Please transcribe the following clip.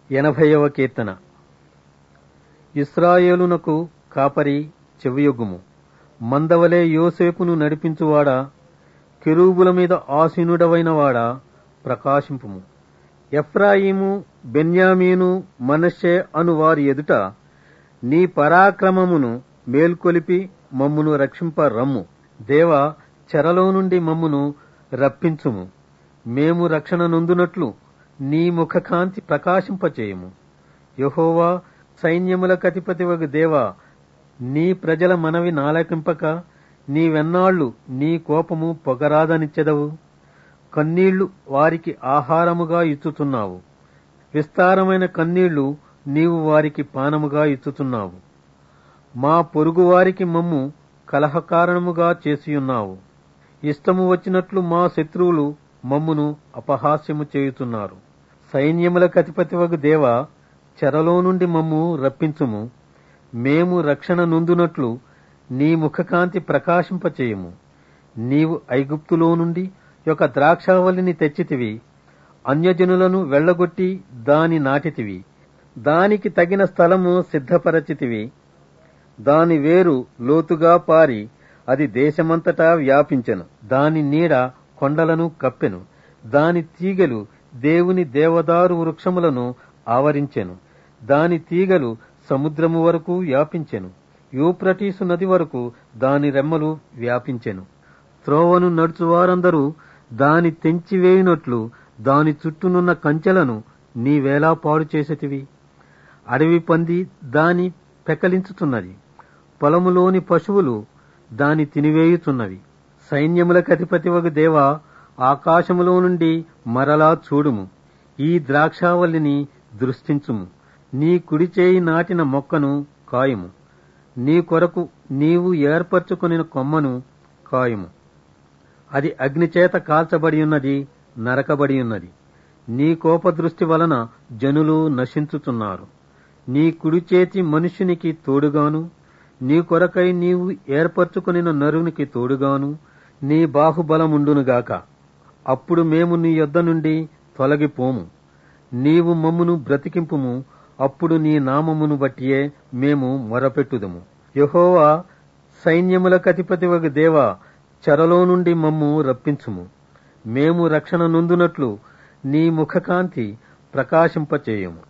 ఎనభైవ కీర్తన ఇస్రాయేలునకు కాపరి చెవియొగ్గుము మందవలే యోసేపును నడిపించువాడా కెరూబుల మీద ఆసీనుడవైన వాడా ప్రకాశింపుము ఎఫ్రాయిము బెన్యామీను మనషే అను వారి ఎదుట నీ పరాక్రమమును మేల్కొలిపి మమ్మును రక్షింప రమ్ము దేవ చెరలో నుండి మమ్మును రప్పించుము మేము రక్షణ నొందునట్లు నీ ముఖకాంతి ప్రకాశింపచేయము యహోవా సైన్యముల కతిపతివగు దేవా నీ ప్రజల మనవి నాలకింపక నీవెన్నాళ్లు నీ కోపము పొగరాదనిచ్చెదవు కన్నీళ్లు వారికి ఆహారముగా ఇచ్చుతున్నావు విస్తారమైన కన్నీళ్లు నీవు వారికి పానముగా ఇచ్చుతున్నావు మా పొరుగువారికి మమ్ము కలహకారణముగా చేసియున్నావు ఇష్టము వచ్చినట్లు మా శత్రువులు మమ్మును అపహాస్యము చేయుతున్నారు సైన్యముల కతిపతివగు దేవ చెరలో నుండి మమ్ము రప్పించుము మేము రక్షణ నొందునట్లు నీ ముఖకాంతి ప్రకాశింపచేయము నీవు ఐగుప్తులో నుండి ఒక ద్రాక్షావల్లిని తెచ్చితివి అన్యజనులను వెళ్లగొట్టి దాని నాటితివి దానికి తగిన స్థలము సిద్ధపరచితివి దాని వేరు లోతుగా పారి అది దేశమంతటా వ్యాపించెను దాని నీడ కొండలను కప్పెను దాని తీగలు దేవుని దేవదారు వృక్షములను ఆవరించెను దాని తీగలు సముద్రము వరకు వ్యాపించెను యూప్రటీసు నది వరకు దాని రెమ్మలు వ్యాపించెను త్రోవను నడుచువారందరూ దాని తెంచివేయునట్లు దాని చుట్టూనున్న కంచెలను నీవేలా పాడు చేసేటివి అడవి పంది దాని పెకలించుతున్నది పొలములోని పశువులు దాని తినివేయుచున్నవి సైన్యములకు అధిపతివగు దేవా ఆకాశములో నుండి మరలా చూడుము ఈ ద్రాక్షావల్లిని దృష్టించుము నీ కుడిచేయి నాటిన మొక్కను కాయము నీ కొరకు నీవు ఏర్పరచుకుని కొమ్మను కాయము అది అగ్నిచేత కాల్చబడి ఉన్నది నరకబడి ఉన్నది నీ కోపదృష్టి వలన జనులు నశించుతున్నారు నీ కుడి చేతి మనుష్యునికి తోడుగాను నీ కొరకై నీవు ఏర్పరచుకుని నరునికి తోడుగాను నీ బాహుబలముండునుగాక అప్పుడు మేము నీ యొద్ద నుండి తొలగిపోము నీవు మమ్మును బ్రతికింపుము అప్పుడు నీ నామమును బట్టియే మేము మొరపెట్టుదము యహోవా సైన్యములకధిపతివగు దేవా చెరలో నుండి మమ్ము రప్పించుము మేము రక్షణ నొందునట్లు నీ ముఖకాంతి ప్రకాశింపచేయము